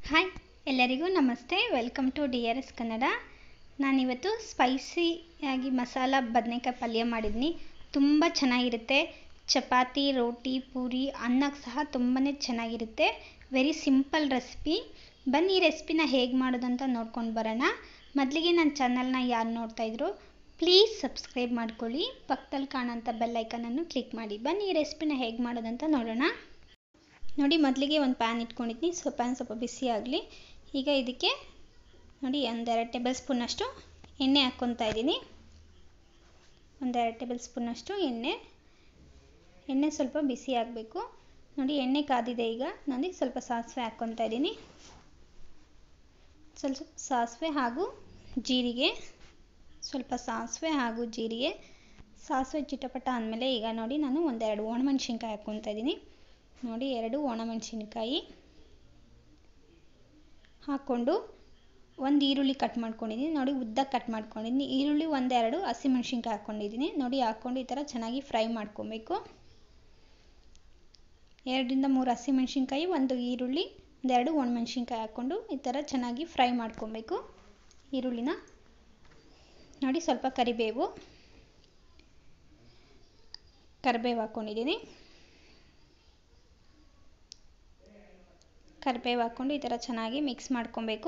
hi ಎಲ್ಲರಿಗೂ ನಮಸ್ತೆ welcome to D R S Kannada ನಾನಿವತ್ತು ಸ್ಪೈಸಿಯಾಗಿ ಮಸಾಲ ಬದನೆಕಾಯಿ ಪಲ್ಯ ಮಾಡಿದ್ದೀನಿ ತುಂಬ ಚೆನ್ನಾಗಿರುತ್ತೆ ಚಪಾತಿ ರೋಟಿ ಪೂರಿ ಅನ್ನಕ್ಕೆ ಸಹ ತುಂಬಾ ಚೆನ್ನಾಗಿರುತ್ತೆ ವೆರಿ ಸಿಂಪಲ್ ರೆಸಿಪಿ ಬನ್ನಿ ಈ ರೆಸಿಪಿನ ಹೇಗೆ ಮಾಡೋದಂತ ನೋಡ್ಕೊಂಡು ಬರೋಣ ಮೊದಲಿಗೆ ನನ್ನ ಚಾನಲ್ನ ಯಾರು ನೋಡ್ತಾಯಿದ್ರು ಪ್ಲೀಸ್ ಸಬ್ಸ್ಕ್ರೈಬ್ ಮಾಡ್ಕೊಳ್ಳಿ ಪಕ್ಕದಲ್ಲಿ ಕಾಣೋಂಥ ಬೆಲ್ಲೈಕನನ್ನು ಕ್ಲಿಕ್ ಮಾಡಿ ಬನ್ನಿ ಈ ರೆಸಿಪಿನ ಹೇಗೆ ಮಾಡೋದಂತ ನೋಡೋಣ ನೋಡಿ ಮೊದಲಿಗೆ ಒಂದು ಪ್ಯಾನ್ ಇಟ್ಕೊಂಡಿದ್ದೀನಿ ಸೊ ಪ್ಯಾನ್ ಸ್ವಲ್ಪ ಬಿಸಿ ಆಗಲಿ ಈಗ ಇದಕ್ಕೆ ನೋಡಿ ಒಂದೆರಡು ಟೇಬಲ್ ಸ್ಪೂನಷ್ಟು ಎಣ್ಣೆ ಹಾಕ್ಕೊತಾ ಇದ್ದೀನಿ ಒಂದೆರಡು ಟೇಬಲ್ ಸ್ಪೂನಷ್ಟು ಎಣ್ಣೆ ಎಣ್ಣೆ ಸ್ವಲ್ಪ ಬಿಸಿ ಆಗಬೇಕು ನೋಡಿ ಎಣ್ಣೆ ಕಾದಿದೆ ಈಗ ನೋಡಿ ಸ್ವಲ್ಪ ಸಾಸಿವೆ ಹಾಕ್ಕೊತಾ ಇದ್ದೀನಿ ಸ್ವಲ್ಪ ಸಾಸಿವೆ ಹಾಗೂ ಜೀರಿಗೆ ಸ್ವಲ್ಪ ಸಾಸಿವೆ ಹಾಗೂ ಜೀರಿಗೆ ಸಾಸಿವೆ ಚಿಟಪಟ ಅಂದಮೇಲೆ ಈಗ ನೋಡಿ ನಾನು ಒಂದೆರಡು ಒಣಮೆಣ್ಸಿನ್ಕಾಯಿ ಹಾಕ್ಕೊತಾ ಇದ್ದೀನಿ ನೋಡಿ ಎರಡು ಒಣಮೆಣಸಿನ್ಕಾಯಿ ಹಾಕ್ಕೊಂಡು ಒಂದು ಈರುಳ್ಳಿ ಕಟ್ ಮಾಡ್ಕೊಂಡಿದ್ದೀನಿ ನೋಡಿ ಉದ್ದ ಕಟ್ ಮಾಡ್ಕೊಂಡಿದ್ದೀನಿ ಈರುಳ್ಳಿ ಒಂದೆರಡು ಹಸಿಮೆಣ್ಸಿನ್ಕಾಯಿ ಹಾಕ್ಕೊಂಡಿದ್ದೀನಿ ನೋಡಿ ಹಾಕ್ಕೊಂಡು ಈ ಥರ ಚೆನ್ನಾಗಿ ಫ್ರೈ ಮಾಡ್ಕೊಬೇಕು ಎರಡರಿಂದ ಮೂರು ಹಸಿಮೆಣ್ಸಿನ್ಕಾಯಿ ಒಂದು ಈರುಳ್ಳಿ ಒಂದೆರಡು ಒಣಮೆಣ್ಸಿನ್ಕಾಯಿ ಹಾಕ್ಕೊಂಡು ಈ ಥರ ಚೆನ್ನಾಗಿ ಫ್ರೈ ಮಾಡ್ಕೊಬೇಕು ಈರುಳ್ಳಿನ ನೋಡಿ ಸ್ವಲ್ಪ ಕರಿಬೇವು ಕರಿಬೇವು ಹಾಕ್ಕೊಂಡಿದ್ದೀನಿ ಕರಿಬೇವು ಹಾಕ್ಕೊಂಡು ಈ ಥರ ಚೆನ್ನಾಗಿ ಮಿಕ್ಸ್ ಮಾಡ್ಕೊಬೇಕು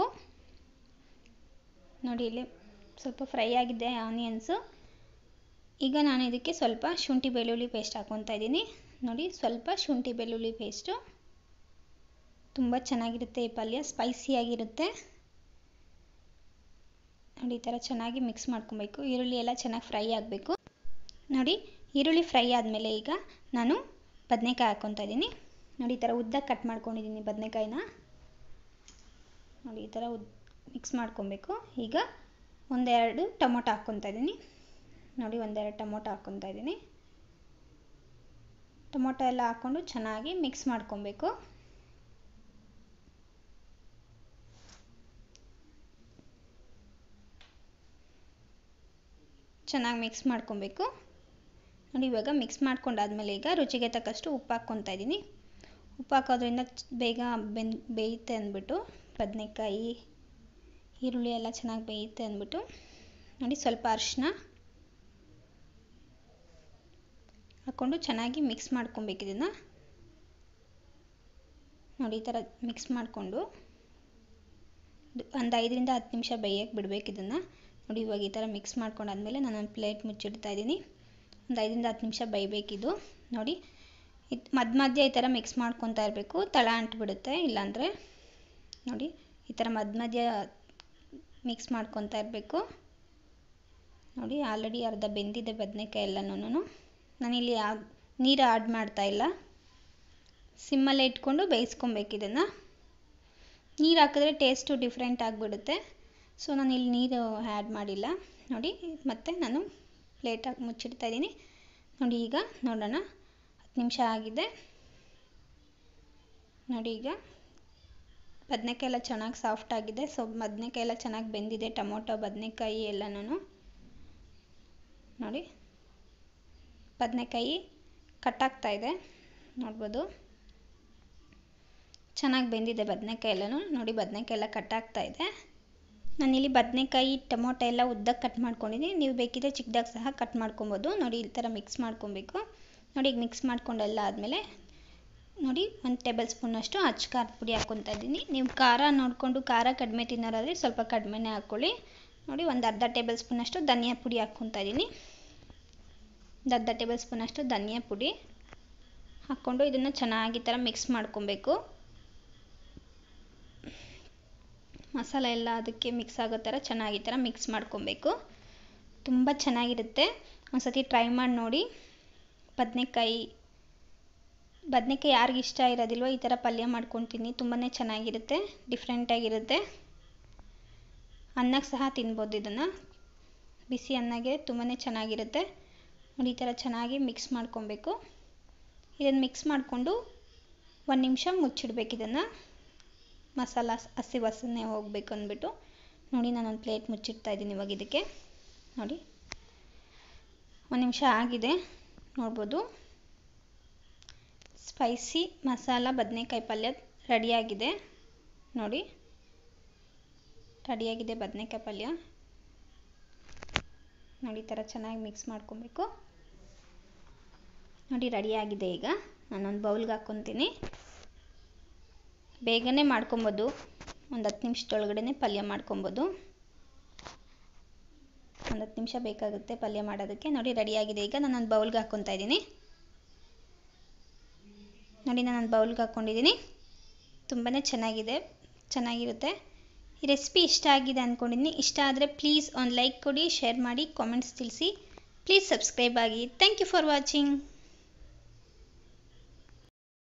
ನೋಡಿ ಇಲ್ಲಿ ಸ್ವಲ್ಪ ಫ್ರೈ ಆಗಿದೆ ಆನಿಯನ್ಸು ಈಗ ನಾನು ಇದಕ್ಕೆ ಸ್ವಲ್ಪ ಶುಂಠಿ ಬೆಳ್ಳುಳ್ಳಿ ಪೇಸ್ಟ್ ಹಾಕ್ಕೊತಾ ಇದ್ದೀನಿ ನೋಡಿ ಸ್ವಲ್ಪ ಶುಂಠಿ ಬೆಳ್ಳುಳ್ಳಿ ಪೇಸ್ಟು ತುಂಬ ಚೆನ್ನಾಗಿರುತ್ತೆ ಈ ಪಲ್ಯ ಸ್ಪೈಸಿಯಾಗಿರುತ್ತೆ ನೋಡಿ ಈ ಥರ ಚೆನ್ನಾಗಿ ಮಿಕ್ಸ್ ಮಾಡ್ಕೊಬೇಕು ಈರುಳ್ಳಿ ಎಲ್ಲ ಚೆನ್ನಾಗಿ ಫ್ರೈ ಆಗಬೇಕು ನೋಡಿ ಈರುಳ್ಳಿ ಫ್ರೈ ಆದಮೇಲೆ ಈಗ ನಾನು ಬದನೆಕಾಯಿ ಹಾಕ್ಕೊತಾ ಇದ್ದೀನಿ ನೋಡಿ ಈ ಥರ ಉದ್ದ ಕಟ್ ಮಾಡ್ಕೊಂಡಿದ್ದೀನಿ ಬದನೆಕಾಯಿನ ನೋಡಿ ಈ ಥರ ಉದ್ ಮಿಕ್ಸ್ ಮಾಡ್ಕೊಬೇಕು ಈಗ ಒಂದೆರಡು ಟೊಮೊಟೊ ಹಾಕ್ಕೊತಾ ಇದ್ದೀನಿ ನೋಡಿ ಒಂದೆರಡು ಟೊಮೊಟೊ ಹಾಕ್ಕೊತಾ ಇದ್ದೀನಿ ಟೊಮೊಟೊ ಎಲ್ಲ ಹಾಕ್ಕೊಂಡು ಚೆನ್ನಾಗಿ ಮಿಕ್ಸ್ ಮಾಡ್ಕೊಬೇಕು ಚೆನ್ನಾಗಿ ಮಿಕ್ಸ್ ಮಾಡ್ಕೊಬೇಕು ನೋಡಿ ಇವಾಗ ಮಿಕ್ಸ್ ಮಾಡ್ಕೊಂಡಾದ್ಮೇಲೆ ಈಗ ರುಚಿಗೆ ತಕ್ಕಷ್ಟು ಉಪ್ಪು ಹಾಕ್ಕೊತಾ ಇದ್ದೀನಿ ಉಪ್ಪು ಹಾಕೋದ್ರಿಂದ ಬೇಗ ಬೆಂದ್ ಬೇಯುತ್ತೆ ಅಂದ್ಬಿಟ್ಟು ಬದನೆಕಾಯಿ ಈರುಳ್ಳಿ ಎಲ್ಲ ಚೆನ್ನಾಗಿ ಬೇಯುತ್ತೆ ಅಂದ್ಬಿಟ್ಟು ನೋಡಿ ಸ್ವಲ್ಪ ಅರಿಶಿನ ಹಾಕ್ಕೊಂಡು ಚೆನ್ನಾಗಿ ಮಿಕ್ಸ್ ಮಾಡ್ಕೊಬೇಕು ಇದನ್ನು ನೋಡಿ ಈ ಥರ ಮಿಕ್ಸ್ ಮಾಡಿಕೊಂಡು ಒಂದು ಐದರಿಂದ ಹತ್ತು ನಿಮಿಷ ಬೇಯಕ್ಕೆ ಬಿಡಬೇಕು ಇದನ್ನು ನೋಡಿ ಇವಾಗ ಈ ಥರ ಮಿಕ್ಸ್ ಮಾಡ್ಕೊಂಡಾದ್ಮೇಲೆ ನಾನು ಒಂದು ಪ್ಲೇಟ್ ಮುಚ್ಚಿಡ್ತಾ ಇದ್ದೀನಿ ಒಂದು ಐದರಿಂದ ಹತ್ತು ನಿಮಿಷ ಬೇಯಬೇಕಿದು ನೋಡಿ ಇದು ಮಧ್ಯ ಮಧ್ಯ ಈ ಥರ ಮಿಕ್ಸ್ ಮಾಡ್ಕೊತಾ ಇರಬೇಕು ತಳ ಅಂಟ್ಬಿಡುತ್ತೆ ಇಲ್ಲಾಂದರೆ ನೋಡಿ ಈ ಥರ ಮಧ್ಯ ಮಧ್ಯ ಮಿಕ್ಸ್ ಮಾಡ್ಕೊತಾ ಇರಬೇಕು ನೋಡಿ ಆಲ್ರೆಡಿ ಅರ್ಧ ಬೆಂದಿದೆ ಬದನೆಕಾಯಿ ಎಲ್ಲನೂ ನಾನಿಲ್ಲಿ ಯಾ ನೀರು ಆಡ್ ಮಾಡ್ತಾಯಿಲ್ಲ ಸಿಮ್ಮಲ್ಲೇ ಇಟ್ಕೊಂಡು ಬೇಯಿಸ್ಕೊಬೇಕು ಇದನ್ನು ನೀರು ಹಾಕಿದ್ರೆ ಟೇಸ್ಟು ಡಿಫ್ರೆಂಟ್ ಆಗಿಬಿಡುತ್ತೆ ಸೊ ನಾನು ಇಲ್ಲಿ ನೀರು ಆ್ಯಡ್ ಮಾಡಿಲ್ಲ ನೋಡಿ ಮತ್ತು ನಾನು ಪ್ಲೇಟಾಗಿ ಮುಚ್ಚಿಡ್ತಾ ಇದ್ದೀನಿ ನೋಡಿ ಈಗ ನೋಡೋಣ ಹತ್ತು ನಿಮಿಷ ಆಗಿದೆ ನೋಡಿ ಈಗ ಬದನೆಕಾಯಿ ಎಲ್ಲ ಚೆನ್ನಾಗಿ ಸಾಫ್ಟ್ ಆಗಿದೆ ಸೊ ಬದನೆಕಾಯಿ ಎಲ್ಲ ಚೆನ್ನಾಗಿ ಬೆಂದಿದೆ ಟೊಮೊಟೊ ಬದನೆಕಾಯಿ ಎಲ್ಲನೂ ನೋಡಿ ಬದನೆಕಾಯಿ ಕಟ್ಟಾಗ್ತಾ ಇದೆ ನೋಡ್ಬೋದು ಚೆನ್ನಾಗಿ ಬೆಂದಿದೆ ಬದನೆಕಾಯಿ ಎಲ್ಲನೂ ನೋಡಿ ಬದನೆಕಾಯಿ ಎಲ್ಲ ಕಟ್ಟಾಗ್ತಾ ಇದೆ ನಾನಿಲ್ಲಿ ಬದನೆಕಾಯಿ ಟೊಮೊಟೊ ಎಲ್ಲ ಉದ್ದಕ್ಕೆ ಕಟ್ ಮಾಡ್ಕೊಂಡಿದ್ದೀನಿ ನೀವು ಬೇಕಿದ್ರೆ ಚಿಕ್ಕದಾಗಿ ಸಹ ಕಟ್ ಮಾಡ್ಕೊಬೋದು ನೋಡಿ ಈ ಥರ ಮಿಕ್ಸ್ ಮಾಡ್ಕೊಬೇಕು ನೋಡಿ ಈಗ ಮಿಕ್ಸ್ ಮಾಡ್ಕೊಂಡೆಲ್ಲ ಆದಮೇಲೆ ನೋಡಿ ಒಂದು ಟೇಬಲ್ ಸ್ಪೂನಷ್ಟು ಅಚ್ಚ ಖಾರದ ಪುಡಿ ಹಾಕ್ಕೊತಾ ಇದ್ದೀನಿ ನೀವು ಖಾರ ನೋಡಿಕೊಂಡು ಖಾರ ಕಡಿಮೆ ತಿನ್ನೋರಾದರೆ ಸ್ವಲ್ಪ ಕಡಿಮೆನೇ ಹಾಕ್ಕೊಳ್ಳಿ ನೋಡಿ ಒಂದು ಅರ್ಧ ಟೇಬಲ್ ಸ್ಪೂನಷ್ಟು ಧನಿಯಾ ಪುಡಿ ಹಾಕ್ಕೊತಾ ಇದ್ದೀನಿ ಒಂದು ಅರ್ಧ ಟೇಬಲ್ ಸ್ಪೂನಷ್ಟು ಧನಿಯಾ ಪುಡಿ ಹಾಕ್ಕೊಂಡು ಇದನ್ನು ಚೆನ್ನಾಗಿ ಥರ ಮಿಕ್ಸ್ ಮಾಡ್ಕೊಬೇಕು ಮಸಾಲೆ ಎಲ್ಲ ಅದಕ್ಕೆ ಮಿಕ್ಸ್ ಆಗೋ ಥರ ಚೆನ್ನಾಗಿ ಥರ ಮಿಕ್ಸ್ ಮಾಡ್ಕೊಬೇಕು ತುಂಬ ಚೆನ್ನಾಗಿರುತ್ತೆ ಒಂದು ಸತಿ ಟ್ರೈ ಮಾಡಿ ನೋಡಿ ಬದನೆಕಾಯಿ ಬದನೆಕಾಯಿ ಯಾರಿಗೆ ಇಷ್ಟ ಇರೋದಿಲ್ವೋ ಈ ಥರ ಪಲ್ಯ ಮಾಡ್ಕೊತೀನಿ ತುಂಬಾ ಚೆನ್ನಾಗಿರುತ್ತೆ ಡಿಫ್ರೆಂಟಾಗಿರುತ್ತೆ ಅನ್ನಕ್ಕೆ ಸಹ ತಿನ್ಬೋದು ಇದನ್ನು ಬಿಸಿ ಅನ್ನಗೆ ತುಂಬಾ ಚೆನ್ನಾಗಿರುತ್ತೆ ನೋಡಿ ಈ ಥರ ಚೆನ್ನಾಗಿ ಮಿಕ್ಸ್ ಮಾಡ್ಕೊಬೇಕು ಇದನ್ನು ಮಿಕ್ಸ್ ಮಾಡಿಕೊಂಡು ಒಂದು ನಿಮಿಷ ಮುಚ್ಚಿಡ್ಬೇಕು ಇದನ್ನು ಮಸಾಲ ಹಸಿ ವಾಸನೆ ಹೋಗ್ಬೇಕು ಅಂದ್ಬಿಟ್ಟು ನೋಡಿ ನಾನೊಂದು ಪ್ಲೇಟ್ ಮುಚ್ಚಿಡ್ತಾ ಇದ್ದೀನಿ ಇವಾಗ ಇದಕ್ಕೆ ನೋಡಿ ಒಂದು ನಿಮಿಷ ಆಗಿದೆ ನೋಡ್ಬೋದು ಸ್ಪೈಸಿ ಮಸಾಲ ಬದನೆಕಾಯಿ ಪಲ್ಯ ರೆಡಿಯಾಗಿದೆ ನೋಡಿ ರೆಡಿಯಾಗಿದೆ ಬದನೆಕಾಯಿ ಪಲ್ಯ ನೋಡಿ ಈ ಥರ ಚೆನ್ನಾಗಿ ಮಿಕ್ಸ್ ಮಾಡ್ಕೊಬೇಕು ನೋಡಿ ರೆಡಿಯಾಗಿದೆ ಈಗ ನಾನೊಂದು ಬೌಲ್ಗೆ ಹಾಕ್ಕೊತೀನಿ ಬೇಗನೆ ಮಾಡ್ಕೊಬೋದು ಒಂದು ಹತ್ತು ನಿಮಿಷದೊಳಗಡೆ ಪಲ್ಯ ಮಾಡ್ಕೊಬೋದು ಒಂದು ಹತ್ತು ನಿಮಿಷ ಬೇಕಾಗುತ್ತೆ ಪಲ್ಯ ಮಾಡೋದಕ್ಕೆ ನೋಡಿ ರೆಡಿಯಾಗಿದೆ ಈಗ ನಾನೊಂದು ಬೌಲ್ಗೆ ಹಾಕ್ಕೊತಾ ಇದ್ದೀನಿ ನೋಡಿ ನಾನೊಂದು ಬೌಲ್ಗೆ ಹಾಕ್ಕೊಂಡಿದ್ದೀನಿ ತುಂಬಾ ಚೆನ್ನಾಗಿದೆ ಚೆನ್ನಾಗಿರುತ್ತೆ ಈ ರೆಸಿಪಿ ಇಷ್ಟ ಆಗಿದೆ ಅಂದ್ಕೊಂಡಿದ್ದೀನಿ ಇಷ್ಟ ಆದರೆ ಪ್ಲೀಸ್ ಒಂದು ಲೈಕ್ ಕೊಡಿ ಶೇರ್ ಮಾಡಿ ಕಾಮೆಂಟ್ಸ್ ತಿಳಿಸಿ ಪ್ಲೀಸ್ ಸಬ್ಸ್ಕ್ರೈಬ್ ಆಗಿ ಥ್ಯಾಂಕ್ ಯು ಫಾರ್ ವಾಚಿಂಗ್